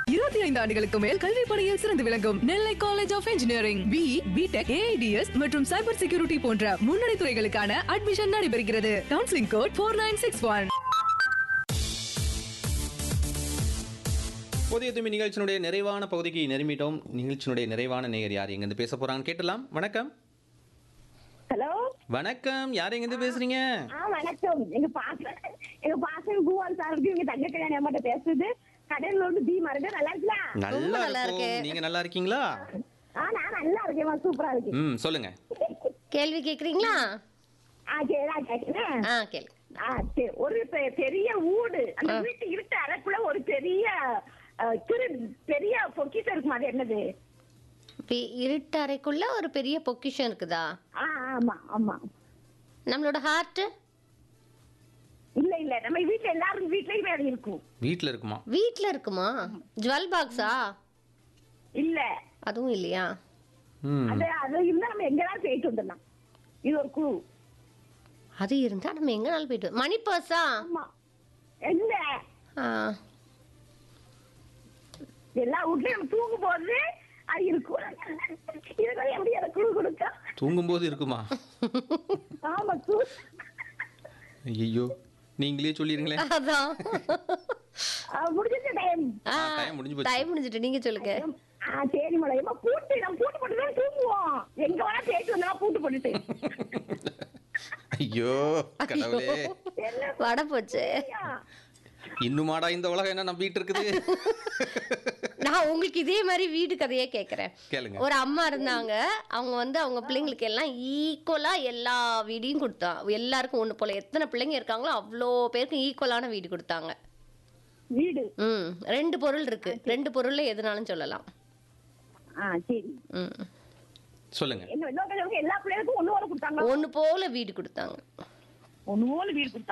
இருபத்தி ஐந்து ஆண்டுகளுக்கு மேல் கல்வி பணியில் சிறந்து விளங்கும் Nellai college of engineering B BTech AIDS மற்றும் சைபர் செக்யூரிட்டி போன்ற முன்னணி துறைகளுக்கான அட்மிஷன் நடைபெறுகிறது counselling code four nine six one புதிய துமி நிகழ்ச்சியினுடைய நிறைவான பகுதிக்கு நெருமிட்டோம் நிகழ்ச்சியினுடைய நிறைவான நேயர் யார் எங்கேருந்து பேச போறாங்கன்னு கேட்டலாம் வணக்கம் ஹலோ வணக்கம் யார் எங்கேருந்து பேசுறீங்க ஆ வணக்கம் எங்க பாச எங்க பாசம் பூவால் சார் இருக்கு எங்க தங்க கல்யாணம் அம்மாட்ட பேசுறது கடல்ல இருந்து தீ மருந்து நல்லா இருக்கலாம் நல்லா நல்லா இருக்கும் இருக்கு. நீங்க நல்லா இருக்கீங்களா ஆ நான் நல்லா இருக்கேன் சூப்பரா இருக்கேன் ம் சொல்லுங்க கேள்வி கேக்குறீங்களா ஆ சரி நான் கேட்கிறேன் ஆ கேளு ஆ சரி ஒரு பெ- பெரிய ஊடு அந்த வீட்டு இருட்டு அறைக்குள்ள ஒரு பெரிய அஹ், திரு பெரிய பொக்கிஷம் இருக்குமா அது என்னது பி- இருட்டு அறைக்குள்ள ஒரு பெரிய பொக்கிஷம் இருக்குதா ஆ ஆமா ஆமா நம்மளோட ஹார்ட் இல்ல இல்ல நம்ம வீட்டுல எல்லாரும் வீட்லயுமே அது இருக்கும் வீட்டில் இருக்குமா வீட்ல இருக்குமா ஜுவல் பாக்ஸா இல்ல அதுவும் இல்லையா ம் அது அது இருந்தா நம்ம எங்கதான் போயிட்டு வந்துடலாம் இது ஒரு குழு அது இருந்தா நம்ம எங்கனாலும் போயிட்டு வரோம். மணி பர்ஸா ஆமா இல்ல ஆ, எல்லா வீட்லயும் நம்ம தூங்கும் போது அது இருக்கும் இதுக்கு எப்படி எனக்கு குழு கொடுக்க தூங்கும்போது இருக்குமா ஆமா தூ ஐயோ நீங்களே சொல்லிருங்களேன் அதான் முடிஞ்ச டைம் ஆ, ஆ, time முடிஞ்சு போச்சு. time முடிஞ்சிட்டு நீங்க சொல்லுங்க ஆ சரி மலை ஏமா பூட்டு நம்ம பூட்டு போட்டு தான் தூங்குவோம் எங்க வேணா பேச்சு வந்தா பூட்டு போட்டுட்டு ஐயோ கடவுளே எல்லாம் வட போச்சு சரியா? இன்னுமாடா இந்த உலகம் என்ன நம்பிட்டு இருக்குது நான் உங்களுக்கு இதே மாதிரி வீடு கதையே கேக்குறேன் கேளுங்க ஒரு அம்மா இருந்தாங்க அவங்க வந்து அவங்க பிள்ளைங்களுக்கு எல்லாம் ஈக்குவலா எல்லா வீடையும் கொடுத்தா எல்லாருக்கும் ஒண்ணு போல எத்தனை பிள்ளைங்க இருக்காங்களோ அவ்வளோ பேருக்கு ஈக்குவலான வீடு கொடுத்தாங்க வீடு ம் ரெண்டு பொருள் இருக்கு ரெண்டு பொருள்ல எதுனாலும் சொல்லலாம் ஆ சரி ம் சொல்லுங்க எங்க இன்னொருத்தவங்களுக்கு எல்லா பிள்ளைகளுக்கும் ஒண்ணு போல கொடுத்தாங்க ஒண்ணு போல வீடு கொடுத்தாங்க ஒண்ணு போல வீடு கொடுத்தாங்க